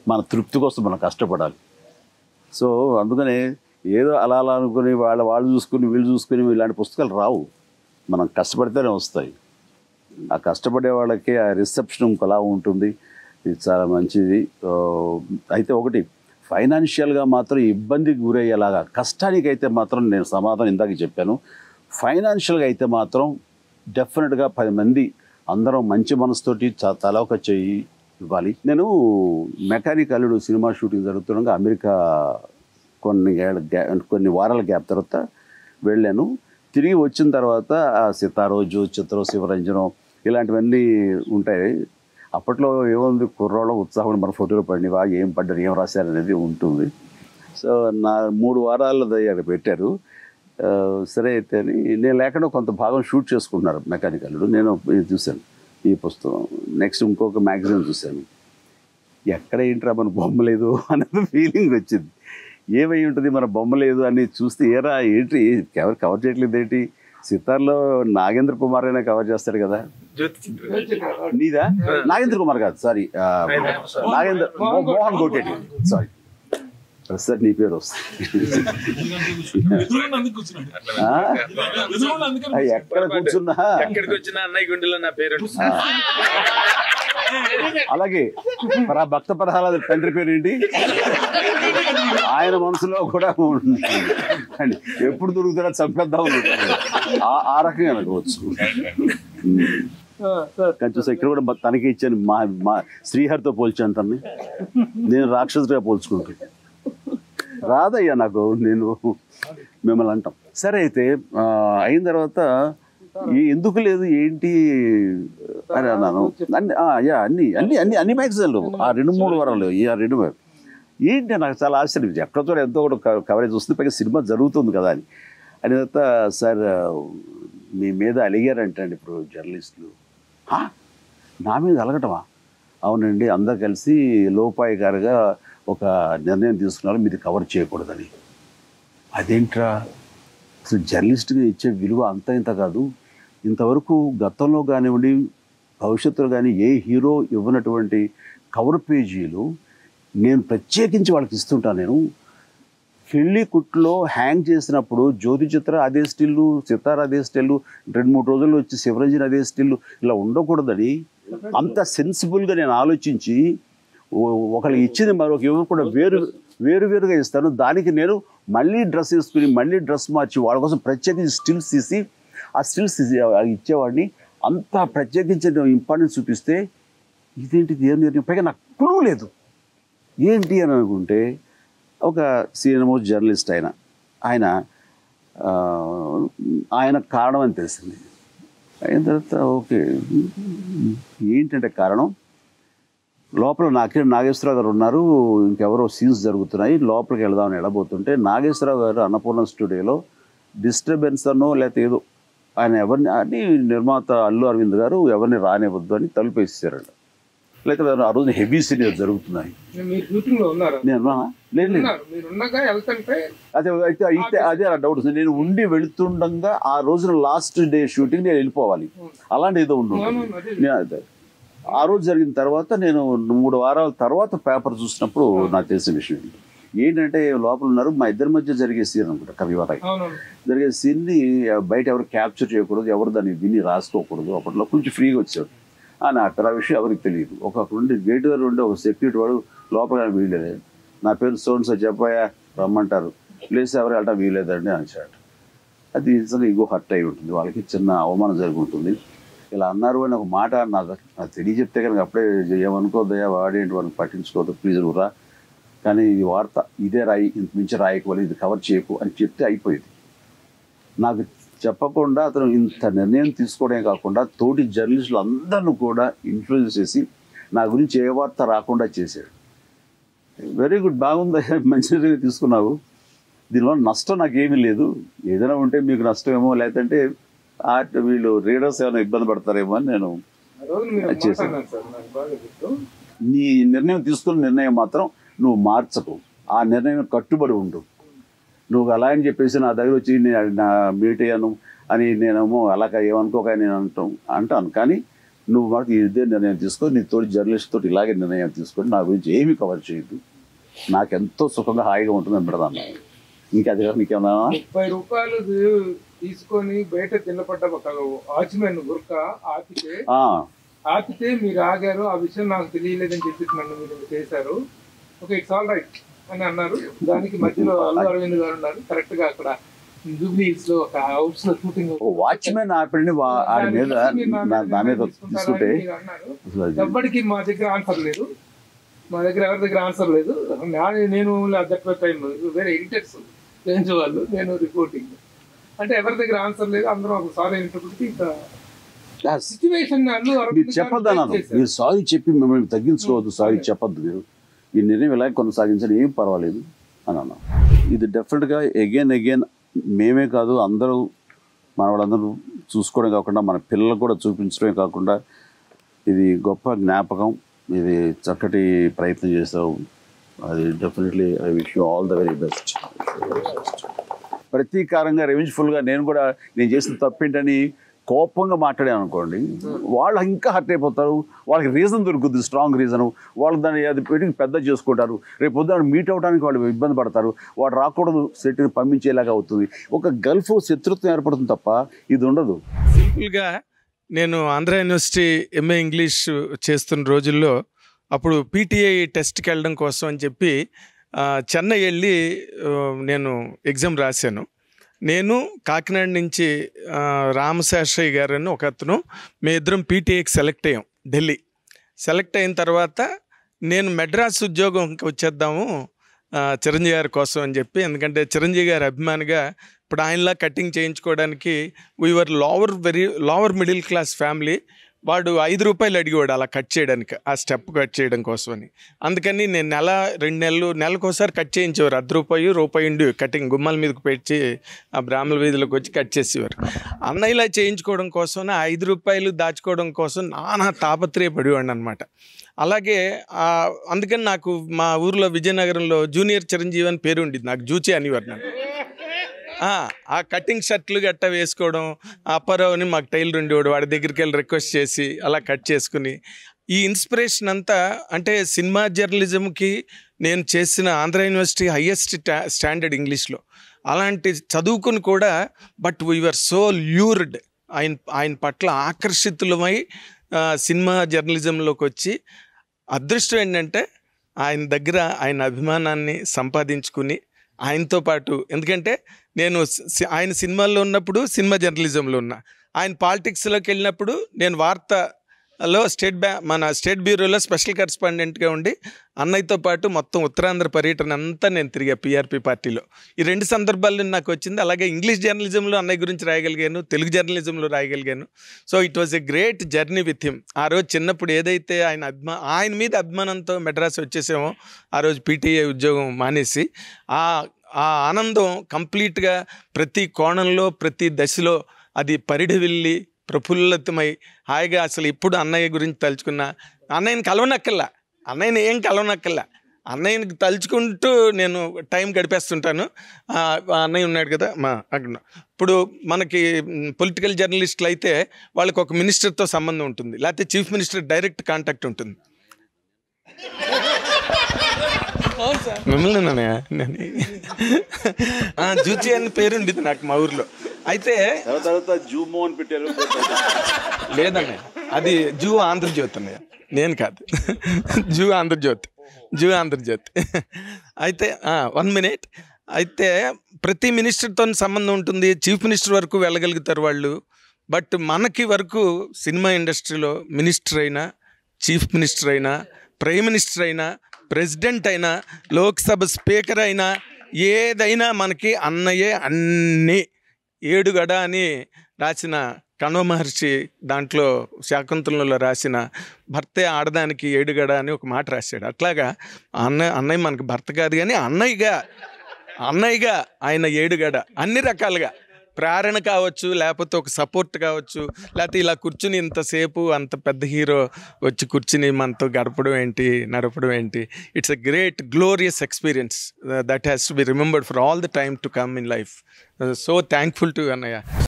మన తృప్తి కోసం మనం కష్టపడాలి సో అందుకనే ఏదో అలా అలా అనుకుని వాళ్ళ వాళ్ళు చూసుకుని వీళ్ళు చూసుకుని ఇలాంటి పుస్తకాలు రావు మనం కష్టపడితేనే వస్తాయి ఆ కష్టపడే వాళ్ళకి ఆ రిసెప్షన్ ఇంకోలా ఉంటుంది ఇది చాలా మంచిది ఆ, అయితే ఒకటి ఫైనాన్షియల్గా మాత్రం ఇబ్బందికి గురయ్యేలాగా కష్టానికి అయితే మాత్రం నేను సమాధానం ఇందాక చెప్పాను ఫైనాన్షియల్గా అయితే మాత్రం డెఫినెట్గా పది మంది అందరం మంచి మనసుతోటి చ- తల ఒక చెయ్యి ఇవ్వాలి నేను మెకానిక్ అల్లుడు సినిమా షూటింగ్ జరుగుతుండగా అమెరికా కొన్ని ఏళ్ళ గ్యా కొన్ని వారాల గ్యాప్ తర్వాత వెళ్ళాను తిరిగి వచ్చిన తర్వాత ఆ సితారోజు చిత్ర శివరంజనం ఇలాంటివన్నీ ఉంటాయి అప్పట్లో ఏముంది కుర్రోళ్ళ ఉత్సాహం మన ఫోటోలు పడినవా ఏం పడ్డారు ఏం రాశారు అనేది ఉంటుంది సో నా మూడు వారాలు అక్కడ పెట్టారు ఆ, సరే అయితే అని నేను లేకుండా కొంత భాగం షూట్ చేసుకుంటున్నారు మెకానికల్లు నేను ఇది చూశాను ఈ పుస్తకం నెక్స్ట్ ఇంకొక మ్యాగజైన్ చూశాను ఎక్కడ ఏంట్రా మన బొమ్మ లేదు అన్నది ఫీలింగ్ వచ్చింది ఏమై ఉంటుంది మన బొమ్మ లేదు అని చూస్తే ఏరా ఏంటి ఎవరు కవర్ చేయట్లేదు ఏంటి సితార్లో నాగేంద్ర కుమార్ అయినా కవర్ చేస్తాడు కదా జ్యోతి చిత్ర నీదా నాగేంద్ర కుమార్ కాదు సారీ నాగేంద్ర మో- మోహన్ కోటేటి సారీ ప్రస్తుతం నీ పేరు వస్తుంది ఎదురుగా అందుకు కూర్చున్నాడు ఆ? ఎదురుగా అందుకని ఆ, ఎక్కడ కూర్చున్నా ఎక్కడికి వచ్చిన అన్నయ్య గుండెలో నా పేరు ఉంటుంది. అలాగే మరి ఆ భక్త ప్రహ్లాద తండ్రి పేరు ఏంటి ఆయన మనసులో కూడా ఉంటుంది అండి ఎప్పుడు దొరుకుతాడో చంపేద్దాం అనుకుంటాడు. ఆ ఆ రకంగా అనుకోవచ్చు కానీ చూసా ఇక్కడ కూడా బ- తనకే ఇచ్చాను మా మా శ్రీహరితో పోల్చాను తన్ని నేను రాక్షసుడిగా పోల్చుకుంటాను రాదయ్యా నాకు నేను మిమ్మల్ని అంటాం సరే అయితే ఆ, అయిన తర్వాత ఈ- ఎందుకు లేదు ఏంటి అని అన్నాను అన్ని ఆ, యా అన్ని అన్ని అన్ని అన్ని మ్యాగజైన్లు ఆ రెండు మూడు వారాలు ఈ ఆ రెండు వా- ఏంటి నాకు చాలా ఆశ్చర్యం ఎక్కడో చోట ఎంతో కూడా క- కవరేజ్ వస్తుంది పైగా సినిమా జరుగుతుంది కదా అని అని తర్వాత సార్ మీ మీద అలిగారంటండి ఇప్పుడు జర్నలిస్టులు "హా? నా మీద అలగటమా అవునండి అందరు కలిసి లోపాయికారుగా ఒక నిర్ణయం తీసుకున్నారు మీది కవర్ చేయకూడదని అదేంట్రా అసలు జర్నలిస్ట్గా ఇచ్చే విలువ అంత ఇంత కాదు ఇంతవరకు గతంలో కానివ్వండి భవిష్యత్తులో కానీ ఏ హీరో ఇవ్వనటువంటి కవర్ పేజీలు నేను ప్రత్యేకించి వాళ్ళకి ఇస్తుంటాను నేను పెళ్లి కుట్లో హ్యాంగ్ చేసినప్పుడు జ్యోతి చిత్ర అదే స్టిల్లు సితార అదే స్టిల్లు రెండు మూడు రోజుల్లో వచ్చి శివరంజన్ అదే స్టిల్లు ఇలా ఉండకూడదని అంత సెన్సిబుల్గా నేను ఆలోచించి ఓ- ఒకరికి ఇచ్చింది మరొక ఎవరు కూడా వేరు వేరు వేరుగా ఇస్తాను దానికి నేను మళ్ళీ డ్రెస్ వేసుకుని మళ్ళీ డ్రెస్ మార్చి వాళ్ళ కోసం ప్రత్యేకించి స్టిల్స్ తీసి ఆ స్టిల్స్ ఇచ్చేవాడిని అంత ప్రత్యేకించి ఇంపార్టెన్స్ చూపిస్తే ఇదేంటిది ఏం నిర్ణయం పైగా నాకు క్లూ లేదు ఏంటి అని అనుకుంటే ఒక సీనియర్ జర్నలిస్ట్ ఆయన ఆయన ఆ, ఆయన కారణం అని తెలిసింది అయిన తర్వాత ఓకే ఏంటంటే కారణం లోపల నాకే నాగేశ్వరరావు గారు ఉన్నారు ఇంకెవరో సీన్స్ జరుగుతున్నాయి లోపలికి వెళదామని వెళ్ళబోతుంటే నాగేశ్వరరావు గారు అన్నపూర్ణ స్టూడియోలో డిస్టర్బెన్స్ అనో లేకపోతే ఏదో ఆయన ఎవరిని అని నిర్మాత అల్లు అరవింద్ గారు ఎవరిని రానివ్వద్దు అని తలుపు వేసేసారంట లేకపోతే ఆ రోజున హెవీ సీనియర్ జరుగుతున్నాయి మీరు షూటింగ్ లో ఉన్నారు నేను ఉన్నానా? లేదు లేదు ఉన్నారు మీరు ఉండగా వెళ్తుంటే అదే అయితే అయితే అదే నా డౌట్ వస్తుంది. నేను ఉండి వెళుతుండగా ఆ రోజున లాస్ట్ డే షూటింగ్ నేను వెళ్ళిపోవాలి అలాంటి ఏదో ఉండు అవునవును, అదే. నేను అదే. ఆ రోజు జరిగిన తర్వాత నేను మూడు వారాల తర్వాత పేపర్ చూసినప్పుడు నాకు తెలిసిన విషయం ఇది. ఏంటంటే లోపల ఉన్నారు మా ఇద్దరి మధ్య జరిగే సీన్ అనుకుంటా కవివరాయ్ అవునవును జరిగే సీన్ని బయట ఎవరు క్యాప్చర్ చేయకూడదు ఎవరు దాన్ని విని రాసుకోకూడదు అప్పట్లో కొంచెం ఫ్రీగా వచ్చాడు అని అక్కడ ఆ విషయం ఎవరికి తెలియదు ఒక అక్కడ ఉండి గేట్ దగ్గర ఉండే ఒక సెక్యూరిటీ వాడు లోపల వీలేదు నా పేరు సోన్స్ చెప్పాయా రమ్మంటారు ప్లేస్ ఎవరు వెళ్ళటం వీలేదండి అని చెప్పాడు అది నిజంగా ఇగో హర్ట్ అయి ఉంటుంది వాళ్ళకి చిన్న అవమానం జరిగి ఉంటుంది ఇలా అన్నారు అని ఒక మాట నాకు నాకు తెలియజెప్తే కనుక అప్పుడే ఏమనుకోదయా వాడేంటి వాడిని పట్టించుకోవద్దు ప్లీజ్ రా కానీ ఇది వార్త ఇదే రాయి ఇంత మించి రాయకు ఇది కవర్ చేయకు అని చెప్తే అయిపోయింది నాకు చెప్పకుండా అతను ఇంత నిర్ణయం తీసుకోవడమే కాకుండా తోటి జర్నలిస్టులు అందరిని కూడా ఇన్ఫ్లుయెన్స్ చేసి నా గురించి ఏ వార్త రాకుండా చేశాడు వెరీ గుడ్ బాగుంది మంచి నిర్ణయం తీసుకున్నావు దీనివల్ల నష్టం నాకేమీ లేదు ఏదైనా ఉంటే మీకు నష్టమేమో లేదంటే ఆర్ట్ వీళ్ళు రీడర్స్ ఏమైనా ఇబ్బంది పడతారేమో అని నేను ఆ రోజు మీరు అది చేశాను. మాట్లాడినారు సార్ నాకు బాగా గుర్తు నీ నిర్ణయం తీసుకున్న నిర్ణయం మాత్రం నువ్వు మార్చకు ఆ నిర్ణయం కట్టుబడి ఉండు నువ్వు అలా అని చెప్పేసి నా దగ్గర వచ్చి నేను నా మీట్ అయ్యాను అని నేనేమో అలాగ ఏమనుకోక నేను అంటాం అంటాను కానీ నువ్వు మాకు ఇదే నిర్ణయం తీసుకో నీ తోటి జర్నలిస్ట్ తోటి ఇలాగే నిర్ణయం తీసుకొని నా గురించి ఏమీ కవర్ చేయొద్దు నాకెంతో సుఖంగా హాయిగా ఉంటుంది అని పెడతాను ఇంకా అది కాదు నీకేమన్నా ముప్పై రూపాయలు తీసుకొని బయట తిన్నపడ్డ ఒక వాచ్మెన్ గుర్క ఆపితే ఆ, ఆపితే మీరు ఆగారు ఆ విషయం నాకు తెలియలేదని చెప్పేసి నన్ను మీరు చేశారు ఓకే ఇట్స్ ఆల్ రైట్ అని అన్నారు దానికి మధ్యలో అల్లు అరవింద్ గారు ఉన్నారు కరెక్ట్ గా అక్కడ జూబ్లీ హిల్స్ లో ఒక హౌస్ లో షూటింగ్ ఓ వాచ్మెన్ ఆపిడిని వా- ఆడి మీద నా- నా మీద తీసుకుంటే అసలు అది- ఎవ్వడికి మా దగ్గర ఆన్సర్ లేదు మా దగ్గర ఎవరి దగ్గర ఆన్సర్ లేదు నా- నేను దట్ టైం వేరే ఎడిటర్స్ బెంచ్ వాళ్ళు నేను రిపోర్టింగ్ అంటే ఎవరి దగ్గర ఆన్సర్ లేదు అందరం ఒక సారీ అయినప్పటికీ ఇంకా సిచ్యువేషన్ అల్లు మీరు అరవింద్ గారు చెప్పొద్దు అన్నాను face చేశారు. మీరు సారీ చెప్పి మిమ్మల్ని తగ్గించుకోవద్దు సారీ చెప్పొద్దు మీరు ఈ నిర్ణయం ఇలా కొనసాగించడం ఏం పర్వాలేదు అని అన్నాను ఇది డెఫినెట్గా అగైన్ అగైన్ మేమే కాదు అందరూ మన వాళ్ళందరూ చూసుకోవడం కాకుండా మన పిల్లలకు కూడా చూపించడమే కాకుండా ఇది గొప్ప జ్ఞాపకం ఇది చక్కటి ప్రయత్నం చేసావు అది definitely I wish you all the very best ప్రతీకారంగా రివెంజ్ఫుల్గా నేను కూడా నేను చేసిన తప్పేంటని కోపంగా మాట్లాడాను అనుకోండి వాళ్ళు ఇంకా హర్ట్ అయిపోతారు వాళ్ళకి రీజన్ దొరుకుతుంది స్ట్రాంగ్ రీజన్ వాళ్ళు దాన్ని అది పెట్టి పెద్ద చేసుకుంటారు రేపు పొద్దున మీట్ అవడానికి వాళ్ళు ఇబ్బంది పడతారు వాడు రాకూడదు సెట్ని పంపించేలాగా అవుతుంది ఒక గల్ఫ్ శత్రుత్వం ఏర్పడుతుంది తప్ప ఇది ఉండదు సింపుల్గా నేను ఆంధ్ర యూనివర్సిటీ ఎంఏ ఇంగ్లీష్ చేస్తున్న రోజుల్లో అప్పుడు పీటీఐ టెస్ట్కి వెళ్ళడం కోసం అని చెప్పి ఆ, చెన్నై వెళ్ళి ఆ, నేను ఎగ్జామ్ రాశాను నేను కాకినాడ నుంచి ఆ, రామశాస్త్రయ్య గారు అని ఒక అతను మీ ఇద్దరం పీటీఐకి సెలెక్ట్ అయ్యాం ఢిల్లీ సెలెక్ట్ అయిన తర్వాత నేను మెడ్రాస్ ఉద్యోగం వచ్చేద్దాము ఆ, చిరంజీవి గారి కోసం అని చెప్పి ఎందుకంటే చిరంజీవి గారి అభిమానిగా ఇప్పుడు ఆయనలా కటింగ్ చేయించుకోవడానికి we are lower very lower middle class family వాడు ఐదు రూపాయలు అడిగేవాడు అలా కట్ చేయడానికి ఆ స్టెప్ కట్ చేయడం కోసమని అందుకని నేను నెల రెండు నెలలు నెలకోసారి కట్ చేయించేవారు అర్ధ రూపాయి రూపాయి ఉండి కటింగ్ గుమ్మల మీదకి పెట్టి ఆ బ్రాహ్మణ వీధిలోకి వచ్చి కట్ చేసేవారు అన్న ఇలా చేయించుకోవడం కోసం ఆ ఐదు రూపాయలు దాచుకోవడం కోసం నానా తాపత్రయపడేవాడిని అనమాట అలాగే ఆ, అందుకని నాకు మా ఊర్లో విజయనగరంలో జూనియర్ చిరంజీవి అని పేరు ఉండేది నాకు జూచి అనేవారు నన్ను ఆ, ఆ కటింగ్ షర్ట్లు గట్ట వేసుకోవడం ఆ అప్పారావుని మాకు టైలర్ ఉండేవాడు వాడి దగ్గరికి వెళ్ళి రిక్వెస్ట్ చేసి అలా కట్ చేసుకుని ఈ ఇన్స్పిరేషన్ అంతా అంటే సినిమా జర్నలిజంకి నేను చేసిన ఆంధ్ర యూనివర్సిటీ హయ్యెస్ట్ స్టాండర్డ్ ఇంగ్లీష్లో అలాంటి చదువుకుని కూడా బట్ వీఆర్ సో ల్యూర్డ్ ఆయన ఆయన పట్ల ఆకర్షితులమై ఆ, సినిమా జర్నలిజంలోకి వచ్చి అదృష్టం ఏంటంటే ఆయన దగ్గర ఆయన అభిమానాన్ని సంపాదించుకుని ఆయనతో పాటు ఎందుకంటే నేను సి- ఆయన సినిమాల్లో ఉన్నప్పుడు సినిమా జర్నలిజంలో ఉన్నా ఆయన పాలిటిక్స్లోకి వెళ్ళినప్పుడు నేను వార్తలో స్టేట్ బ్యా మన స్టేట్ బ్యూరోలో స్పెషల్ కరెస్పాండెంట్గా ఉండి అన్నయ్యతో పాటు మొత్తం ఉత్తరాంధ్ర పర్యటన అంతా నేను తిరిగా పిఆర్పి పార్టీలో ఈ రెండు సందర్భాల్లో నాకు వచ్చింది అలాగే ఇంగ్లీష్ జర్నలిజంలో అన్నయ్య గురించి రాయగలిగాను తెలుగు జర్నలిజంలో రాయగలిగాను so it was a great journey with him ఆ రోజు చిన్నప్పుడు ఏదైతే ఆయన అభిమా ఆయన మీద అభిమానంతో మెడ్రాస్ వచ్చేసామో ఆ రోజు పీటీఐ ఉద్యోగం మానేసి ఆ ఆ ఆనందం కంప్లీట్గా ప్రతి కోణంలో ప్రతి దశలో అది పరిఢవిల్లి ప్రఫుల్లతమై హాయిగా అసలు ఇప్పుడు అన్నయ్య గురించి తలుచుకున్నా అన్నయ్యని కలవనక్కల్లా అన్నయ్యని ఏం కలవనక్కల్లా అన్నయ్యని తలుచుకుంటూ నేను టైం గడిపేస్తుంటాను ఆ, ఆ అన్నయ్య ఉన్నాడు కదా మా అక్కడ ఇప్పుడు మనకి పొలిటికల్ జర్నలిస్టులు అయితే వాళ్ళకి ఒక మినిస్టర్తో సంబంధం ఉంటుంది లేకపోతే చీఫ్ మినిస్టర్ డైరెక్ట్ కాంటాక్ట్ ఉంటుంది మిమ్మల్ని అన్నయ్య నేను ఆ, జూచి అని పేరు ఉండేది నాకు మా ఊర్లో అయితే తర్వాత తర్వాత జూమో అని పెట్టారు లేదన్నయ్య అది జూ ఆంధ్రజ్యోతి అన్నయ్య నేను కాదు జూ ఆంధ్రజ్యోతి జూ ఆంధ్రజ్యోతి అయితే వన్ మినిట్ అయితే ప్రతి మినిస్టర్తో సంబంధం ఉంటుంది చీఫ్ మినిస్టర్ వరకు వెళ్ళగలుగుతారు వాళ్ళు బట్ మనకి వరకు సినిమా ఇండస్ట్రీలో మినిస్టర్ అయినా చీఫ్ మినిస్టర్ అయినా ప్రైమ్ మినిస్టర్ అయినా ప్రెసిడెంట్ అయినా లోక్సభ స్పీకర్ అయినా ఏదైనా మనకి అన్నయ్యే అన్నీ ఏడుగడ అని రాసిన కణవ మహర్షి దాంట్లో శాకుంతలంలో రాసిన భర్తే ఆడదానికి ఏడుగడ అని ఒక మాట రాశాడు అట్లాగా అన్నయ్య అన్నయ్య మనకు భర్త కాదు కానీ అన్నయ్యగా అన్నయ్యగా ఆయన ఏడుగడ అన్ని రకాలుగా ప్రేరణ కావచ్చు లేకపోతే ఒక సపోర్ట్ కావచ్చు లేకపోతే ఇలా కూర్చుని ఇంతసేపు అంత పెద్ద హీరో వచ్చి కూర్చుని మనతో గడపడం ఏంటి నడపడం ఏంటి it's a great glorious experience that has to be remembered for all the time to come in life so thankful to అన్నయ్య